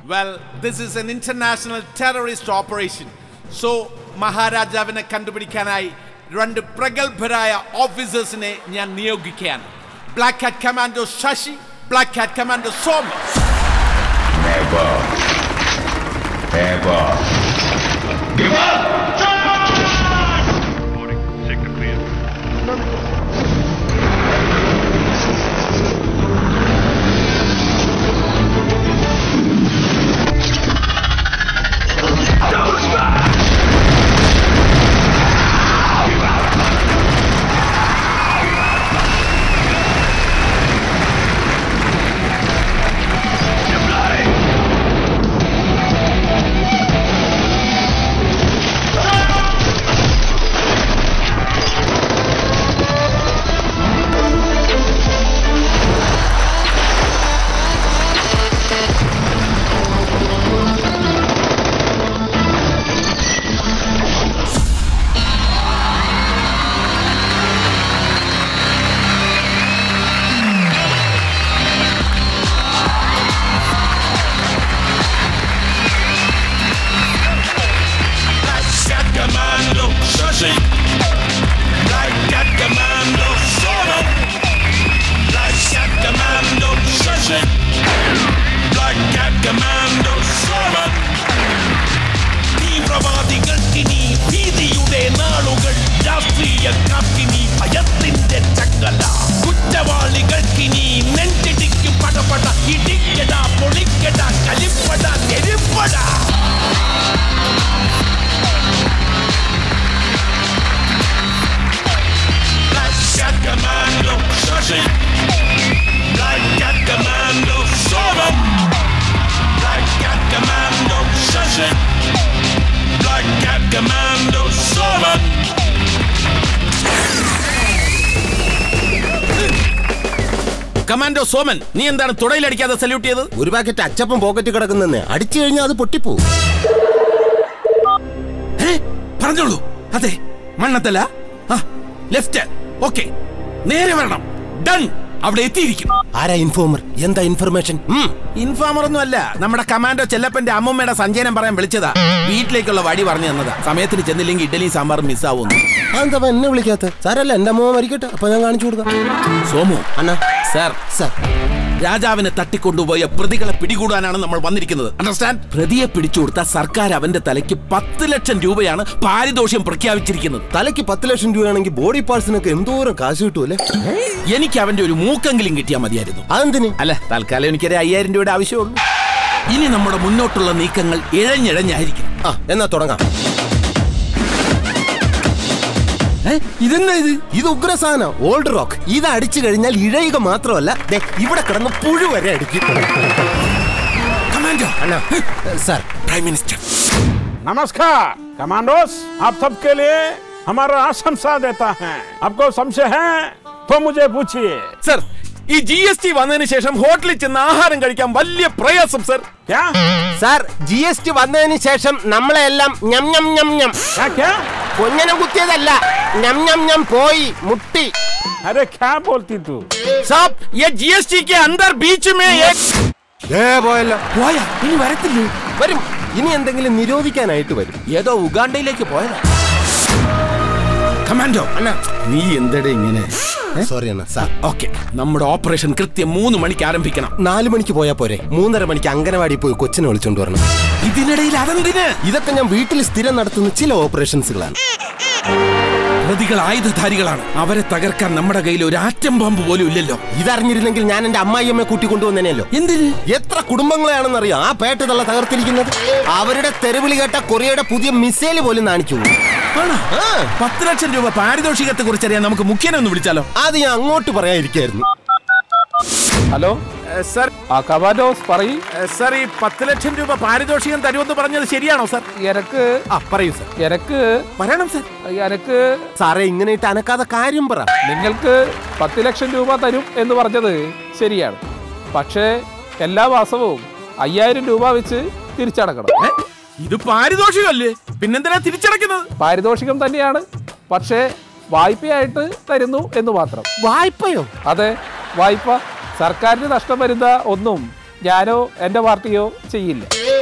Well, this is an international terrorist operation. So, മഹാരാജാവിനെ കണ്ടുപിടിക്കാനായി രണ്ട് പ്രഗത്ഭരായ ഓഫീസേഴ്സിനെ ഞാൻ നിയോഗിക്കുകയാണ് black hat commando Sasi black hat commando Soma Never. Ever. Give up! Black Cat Commando Shashi Black Cat Commando Sono Black Cat Commando Shashi Black Cat Commando Sono തീവ്രവാദികൾക്കിനി ഭീതിയുടെ നാളുകൾ രാഷ്ട്രീയ കാക്കിനി ഭയത്തിന്റെ ചങ്ങല കുറ്റവാളികൾക്കിനി നെഞ്ചിടിക്കും പടപട ഇടിക്കട പൊളിക്കട കലിപ്പട നെരുപ്പട Black Cat Commando Shashi Black Cat Commando Sono Black Cat Commando Shashi Black Cat Commando Sono commando Soman നീ എന്താണ് തുടയിലടിക്കാതെ സല്യൂട്ട് ചെയ്തത് ഒരു പാക്കറ്റ് അച്ചപ്പം പോക്കറ്റ് കിടക്കുന്നേ അടിച്ചു കഴിഞ്ഞാൽ അത് പൊട്ടിപ്പോവും ഏ? പറഞ്ഞോളൂ അതെ മണ്ണത്തല ആ ലെഫ്റ്റ് ഓക്കെ നേരെ വരണം ഡൺ അവിടെ എത്തിയിരിക്കും ആരാ ഇൻഫോമർ എന്താ ഇൻഫർമേഷൻ ഇൻഫാമർ ഒന്നും അല്ല നമ്മുടെ കമാൻഡോ ചെല്ലപ്പന്റെ അമ്മൂമ്മയുടെ സഞ്ചയനം പറയാൻ വിളിച്ചതാ വീട്ടിലേക്കുള്ള വഴി പറഞ്ഞു തന്നതാ സമയത്തിന് ചെന്നില്ലെങ്കിൽ ഇഡലിയും സാമ്പാറും മിസ്സാവുന്നു അതെന്താ അവൻ എന്നെ വിളിക്കാത്ത സാരല്ല എന്റെ അമ്മ മരിക്കട്ടെ അപ്പൊ ഞാൻ കാണിച്ചു കൊടുക്കാം സോമു അണ്ണാ സാർ സാർ രാജാവിനെ തട്ടിക്കൊണ്ടുപോയ പ്രതികളെ പിടികൂടാനാണ് നമ്മൾ വന്നിരിക്കുന്നത് അണ്ടർസ്റ്റാൻഡ് പ്രതിയെ പിടിച്ചു കൊടുത്ത സർക്കാർ അവന്റെ തലയ്ക്ക് പത്ത് ലക്ഷം രൂപയാണ് പാരിതോഷ്യം പ്രഖ്യാപിച്ചിരിക്കുന്നത് തലയ്ക്ക് പത്ത് ലക്ഷം രൂപയാണെങ്കിൽ ബോഡി പാർട്സിനൊക്കെ എന്തോരം കാശ് കിട്ടുമല്ലേ എനിക്ക് അവന്റെ ഒരു മൂക്കെങ്കിലും കിട്ടിയാൽ മതിയായിരുന്നു അതെന്തിന് അല്ല തൽക്കാലം എനിക്കൊരു അയ്യായിരം രൂപയുടെ ആവശ്യമുള്ളൂ ഇനി നമ്മുടെ മുന്നോട്ടുള്ള നീക്കങ്ങൾ ഇഴഞ്ഞിഴഞ്ഞായിരിക്കും ആ എന്നാ തുടങ്ങാം ഇതെന്താ ഇത് ഇത് ഉഗ്രസാധന ഓൾഡ് റോക്ക് ഇത് അടിച്ചു കഴിഞ്ഞാൽ ഇഴയുക മാത്രമല്ല ദേ, ഇവിടെ കിടന്ന് പുഴു വരെ അടിക്കും കമാൻഡോ അണ്ണാ സാർ പ്രൈം മിനിസ്റ്റർ नमस्कार कमांडोस आप सबके लिए हमारा आशंसा देता है आपको संशय है तो मुझे पूछिए സർ ഈ ജി എസ് ടി വന്നതിന് ശേഷം ഹോട്ടലിൽ ചെന്ന് ആഹാരം കഴിക്കാൻ വലിയ പ്രയാസം സർ क्या സാർ ജി എസ് ടി വന്നതിന് ശേഷം നമ്മളെ എല്ലാം ഞം ഞം ഞം ഞം क्या क्या കൊഞ്ഞനം കുത്തിയതല്ല ഞം ഞം ഞം പോയി മുട്ടി अरे क्या बोलती तू സാബ് ये जीएसटी के अंदर बीच में एक പോയല്ലോ പോയാ ഇനി വരത്തില്ലേ വരും ഇനി എന്തെങ്കിലും നിരോധിക്കാനായിട്ട് വരും ഏതോ ഉഗാണ്ടയിലേക്ക് പോയതാ കമാൻഡോ അണ്ണാ നീ എന്തടെ ഇങ്ങനെ സോറി അണ്ണാ സാർ ഓക്കെ നമ്മുടെ ഓപ്പറേഷൻ കൃത്യം മൂന്ന് മണിക്ക് ആരംഭിക്കണം നാലു മണിക്ക് പോയാ പോരെ മൂന്നര മണിക്ക് അങ്കനവാടി പോയി കൊച്ചിനെ വിളിച്ചോണ്ട് വരണം ഇതിനിടയിൽ അതെന്തിന് ഇതൊക്കെ ഞാൻ വീട്ടിൽ സ്ഥിരം നടത്തുന്ന ചില ഓപ്പറേഷൻസുകളാണ് പ്രതികൾ ആയുധധാരികളാണ് അവരെ തകർക്കാൻ നമ്മുടെ കയ്യിൽ ഒരു ആറ്റം ബോംബ് പോലും ഇല്ലല്ലോ ഇതറിഞ്ഞിരുന്നെങ്കിൽ ഞാൻ എന്റെ അമ്മായിയമ്മയെ കൂട്ടിക്കൊണ്ടുവന്നേനല്ലോ എന്തിന് എത്ര കുടുംബങ്ങളെയാണെന്നറിയാം ആ പേട്ട തള്ള തകർത്തിരിക്കുന്നത് അവരുടെ തെരുവിളി കേട്ട കൊറിയയുടെ പുതിയ മിസൈല് പോലും നാണിച്ചു ആണോ ആ, പത്ത് ലക്ഷം രൂപ പാരിതോഷികത്തെ കുറിച്ചറിയാൻ നമുക്ക് മുഖ്യനെ ഒന്ന് വിളിച്ചാലോ അത് ഞാൻ അങ്ങോട്ട് പറയാതിരിക്കായിരുന്നു हेलो സർ ആ കമാൻഡോസ് പറയ് സർ ഈ പത്ത് ലക്ഷം രൂപ പാരിതോഷികം തരുമെന്ന് പറഞ്ഞത് ശരിയാണോ സർ എനക്ക് ആ പറയൂ സർ എനക്ക് പറയണം സർ എനക്ക് സാറേ ഇങ്ങനെ ഇട്ട് അനക്കാതെ കാര്യം പറ നിങ്ങൾക്ക് പത്ത് ലക്ഷം രൂപ തരും എന്ന് പറഞ്ഞത് ശരിയാണ് പക്ഷേ എല്ലാ മാസവും അയ്യായിരം രൂപ വെച്ച് തിരിച്ചടക്കണം ഏ? ഇത് പാരിതോഷികമല്ലേ പിന്നെന്തിനാ തിരിച്ചടയ്ക്കുന്നത് പാരിതോഷികം തന്നെയാണ് പക്ഷേ വായ്പയായിട്ട് തരുന്നു എന്ന് മാത്രം വായ്പയോ അതെ വായ്പ സർക്കാരിന് നഷ്ടം വരുന്ന ഒന്നും ഞാനോ എൻ്റെ പാർട്ടിയോ ചെയ്യില്ല